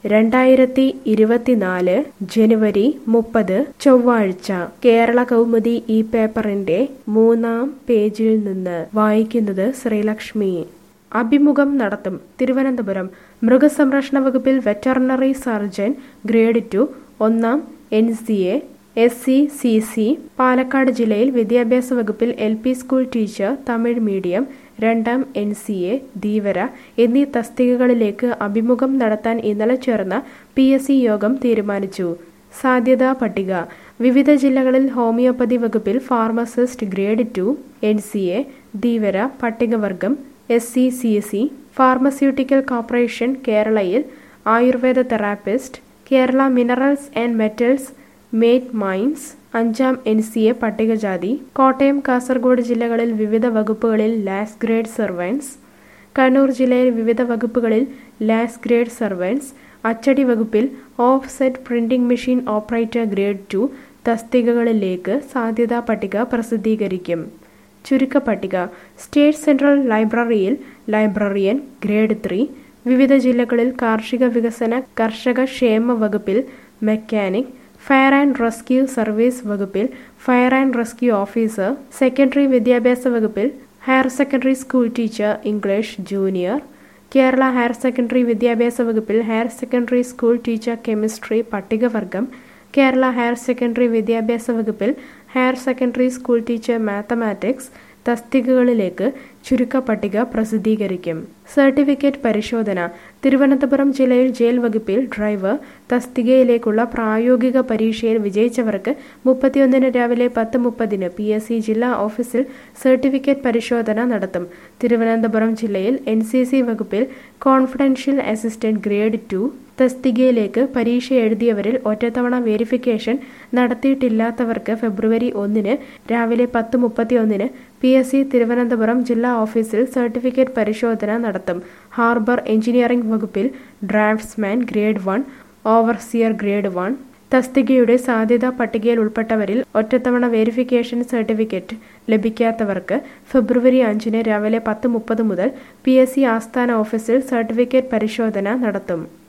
രണ്ടായിരത്തി ഇരുപത്തിനാല് ജനുവരി മുപ്പത് ചൊവ്വാഴ്ച കേരള കൗമുദി ഈ പേപ്പറിന്റെ മൂന്നാം പേജിൽ നിന്ന് വായിക്കുന്നത് ശ്രീലക്ഷ്മി അഭിമുഖം നടത്തും തിരുവനന്തപുരം മൃഗസംരക്ഷണ വകുപ്പിൽ വെറ്ററിനറി സർജൻ ഗ്രേഡ് ടു ഒന്നാം N C A S C C C Palakkad ജില്ലയിൽ വിദ്യാഭ്യാസ വകുപ്പിൽ L P school teacher Tamil medium രണ്ടാം എൻ സി എ ധീവര എന്നീ തസ്തികകളിലേക്ക് അഭിമുഖം നടത്താൻ ഇന്നലെ ചേർന്ന പി എസ് സി യോഗം തീരുമാനിച്ചു സാധ്യതാ പട്ടിക വിവിധ ജില്ലകളിൽ ഹോമിയോപ്പതി വകുപ്പിൽ pharmacist grade two N C A Dheevara പട്ടികവർഗം S C C C pharmaceutical corporation കേരളയിൽ Ayurveda therapist Kerala minerals and metals mate mines അഞ്ചാം എൻ സി എ പട്ടികജാതി കോട്ടയം കാസർഗോഡ് ജില്ലകളിൽ വിവിധ വകുപ്പുകളിൽ ലാസ് ഗ്രേഡ് സർവൻസ് കണ്ണൂർ ജില്ലയിൽ വിവിധ വകുപ്പുകളിൽ ലാസ് ഗ്രേഡ് സർവൻസ് അച്ചടി വകുപ്പിൽ offset printing machine operator grade two തസ്തികകളിലേക്ക് സാധ്യതാ പട്ടിക പ്രസിദ്ധീകരിക്കും ചുരുക്കപ്പട്ടിക സ്റ്റേറ്റ് സെൻട്രൽ ലൈബ്രറിയിൽ ലൈബ്രറിയൻ ഗ്രേഡ് ത്രീ വിവിധ ജില്ലകളിൽ കാർഷിക വികസന കർഷക ക്ഷേമ വകുപ്പിൽ mechanic fire and rescue service വകുപ്പിൽ fire and rescue officer secondary വിദ്യാഭ്യാസ വകുപ്പിൽ higher secondary school teacher English junior Kerala higher secondary വിദ്യാഭ്യാസ വകുപ്പിൽ higher secondary school teacher chemistry പട്ടികവർഗം കേരള ഹയർ സെക്കൻഡറി വിദ്യാഭ്യാസ വകുപ്പിൽ higher secondary school teacher mathematics തസ്തികകളിലേക്ക് ചുരുക്കപ്പട്ടിക പ്രസിദ്ധീകരിക്കും സർട്ടിഫിക്കറ്റ് പരിശോധന തിരുവനന്തപുരം ജില്ലയിൽ ജയിൽ വകുപ്പിൽ ഡ്രൈവർ തസ്തികയിലേക്കുള്ള പ്രായോഗിക പരീക്ഷയിൽ വിജയിച്ചവർക്ക് മുപ്പത്തിയൊന്നിന് രാവിലെ പത്ത് മുപ്പതിന് പി എസ് സി ജില്ലാ ഓഫീസിൽ സർട്ടിഫിക്കറ്റ് പരിശോധന നടത്തും തിരുവനന്തപുരം ജില്ലയിൽ എൻ സി സി വകുപ്പിൽ കോൺഫിഡൻഷ്യൽ അസിസ്റ്റന്റ് ഗ്രേഡ് ടു തസ്തികയിലേക്ക് പരീക്ഷ എഴുതിയവരിൽ ഒറ്റത്തവണ വെരിഫിക്കേഷൻ നടത്തിയിട്ടില്ലാത്തവർക്ക് ഫെബ്രുവരി ഒന്നിന് രാവിലെ പത്ത് മുപ്പത്തിയൊന്നിന് പി എസ് സി തിരുവനന്തപുരം ജില്ലാ ഓഫീസിൽ സർട്ടിഫിക്കറ്റ് പരിശോധന നടത്തും ഹാർബർ എഞ്ചിനീയറിംഗ് വകുപ്പിൽ draftsman grade one overseer grade one തസ്തികയുടെ സാധ്യതാ പട്ടികയിൽ ഉൾപ്പെട്ടവരിൽ ഒറ്റത്തവണ വെരിഫിക്കേഷൻ സർട്ടിഫിക്കറ്റ് ലഭിക്കാത്തവർക്ക് ഫെബ്രുവരി അഞ്ചിന് രാവിലെ പത്ത് മുപ്പത് മുതൽ പി എസ് സി ആസ്ഥാന ഓഫീസിൽ സർട്ടിഫിക്കറ്റ് പരിശോധന നടത്തും